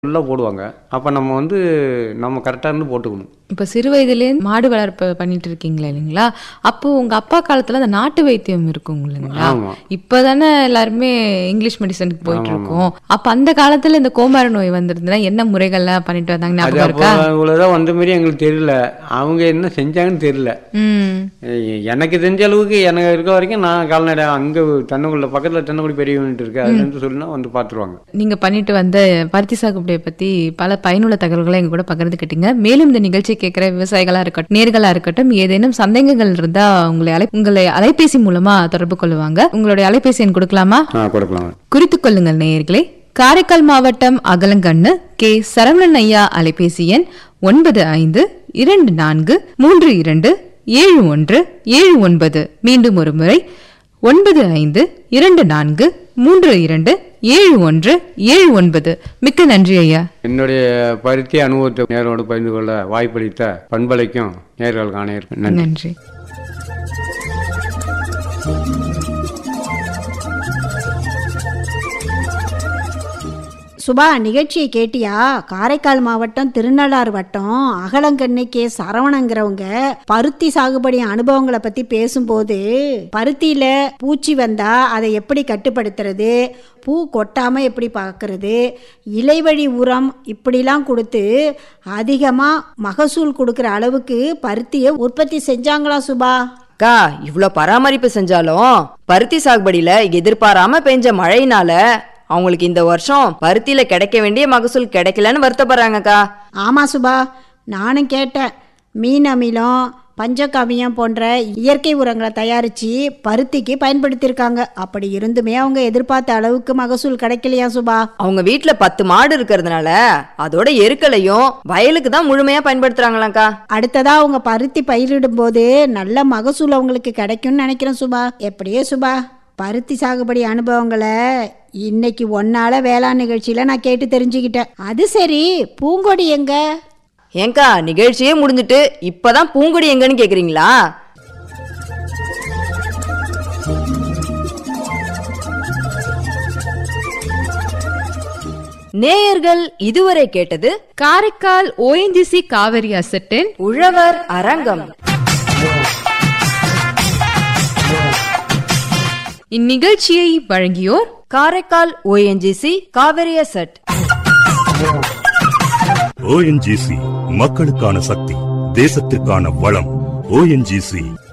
ஃபுல்லாக போடுவாங்க அப்போ நம்ம வந்து நம்ம கரெக்டாக இருந்து போட்டுக்கணும் இப்போ சிறு வயதிலேருந்து மாடு வளர்ப்பு பண்ணிட்டு இருக்கீங்களா இல்லைங்களா அப்போ உங்க அப்பா காலத்துல அந்த நாட்டு வைத்தியம் இருக்கும் இல்லைங்களா ஆமாம் இப்பதானே எல்லாருமே இங்கிலீஷ் மெடிசனுக்கு போயிட்டு இருக்கோம் அப்ப அந்த காலத்துல இந்த கோமார நோய் வந்திருந்ததுன்னா என்ன முறைகள்லாம் பண்ணிட்டு வந்தாங்க அது ஞாபகம் அப்போ இருக்கா இவ்வளோதான் வந்த மாதிரி எங்களுக்கு தெரியல அவங்க என்ன செஞ்சாங்கன்னு தெரியல ம் எ- எனக்கு தெரிஞ்ச அளவுக்கு எனக்கு இருக்க வரைக்கும் நான் கால்நடை அங்கே தென்னங்குள்ள பக்கத்தில் தென்னங்குடி பெரிய யூனிட் இருக்கு அதுலேருந்து சொல்லினா வந்து பார்த்துருவாங்க நீங்க பண்ணிட்டு வந்த பருத்தி சாகுபடியை பத்தி பல பயனுள்ள தகவல்களை எங்க கூட பகிர்ந்துக்கிட்டீங்க மேலும் இந்த நிகழ்ச்சி கேட்கிற விவசாயிகளா இருக்கட்டும் நேர்களா இருக்கட்டும் ஏதேனும் சந்தேகங்கள் இருந்தா உங்களை அலை உங்களை அலைபேசி மூலமா தொடர்பு கொள்ளுவாங்க உங்களுடைய அலைபேசி எண் கொடுக்கலாமா ஆ கொடுக்கலாம் குறித்துக் கொள்ளுங்கள் நேயர்களே காரைக்கால் மாவட்டம் அகலங்கண்ணு கே சரவணன் ஐயா அலைபேசி எண் ஒன்பது ஐந்து இரண்டு நான்கு மூன்று இரண்டு ஏழு ஒன்று ஏழு ஒன்பது மீண்டும் ஒரு முறை ஒன்பது ஐந்து இரண்டு நான்கு மூன்று இரண்டு ஏழு ஒன்று ஏழு ஒன்பது மிக்க நன்றி ஐயா என்னுடைய பருத்தி அனுபவத்தை நேரோடு பகிர்ந்து கொள்ள வாய்ப்பளித்த பண்பலைக்கும் நேர்கள் காணையருக்கும் நன்றி நன்றி சுபா நிகழ்ச்சியை கேட்டியா காரைக்கால் மாவட்டம் திருநள்ளாறு வட்டம் அகலங்கண்ணை கே சரவணங்கிறவங்க பருத்தி சாகுபடி அனுபவங்களை பத்தி பேசும்போது பருத்தியில பூச்சி வந்தா அதை எப்படி கட்டுப்படுத்துறது பூ கொட்டாம எப்படி பார்க்கறது இலைவழி உரம் இப்படிலாம் கொடுத்து அதிகமா மகசூல் கொடுக்குற அளவுக்கு பருத்தியை உற்பத்தி செஞ்சாங்களா சுபா அக்கா இவ்ளோ பராமரிப்பு செஞ்சாலும் பருத்தி சாகுபடியில எதிர்பாராம பெஞ்ச மழையினால அவங்களுக்கு இந்த வருஷம் பருத்தியில கிடைக்க வேண்டிய மகசூல் கிடைக்கலன்னு வருத்தப்படுறாங்கக்கா ஆமா சுபா நானும் கேட்டேன் மீன் அமிலம் பஞ்சகாவியம் போன்ற இயற்கை உரங்களை தயாரித்து பருத்திக்கு பயன்படுத்தியிருக்காங்க அப்படி இருந்துமே அவங்க எதிர்பார்த்த அளவுக்கு மகசூல் கிடைக்கலையா சுபா அவங்க வீட்ல பத்து மாடு இருக்கிறதுனால அதோட எருக்களையும் வயலுக்கு தான் முழுமையா பயன்படுத்துறாங்களாக்கா அடுத்ததா அவங்க பருத்தி பயிரிடும் போது நல்ல மகசூல் அவங்களுக்கு கிடைக்கும்னு நினைக்கிறேன் சுபா எப்படியே சுபா பருத்தி சாகுபடி அனுபவங்களை இன்னைக்கு ஒன்னால வேளாண் நிகழ்ச்சியில நான் கேட்டு தெரிஞ்சுக்கிட்டேன் அது சரி பூங்கொடி எங்க ஏங்கா நிகழ்ச்சியே முடிஞ்சிட்டு இப்பதான் பூங்கொடி எங்கன்னு கேக்குறீங்களா நேயர்கள் இதுவரை கேட்டது காரைக்கால் ஓஎன்ஜிசி காவிரி அசட்டின் உழவர் அரங்கம் இந்நிகழ்ச்சியை வழங்கியோர் காரைக்கால் ஓஎன்ஜிசி காவிரிய செட் ஓஎன்ஜிசி மக்களுக்கான சக்தி தேசத்திற்கான வளம் ஓஎன்ஜிசி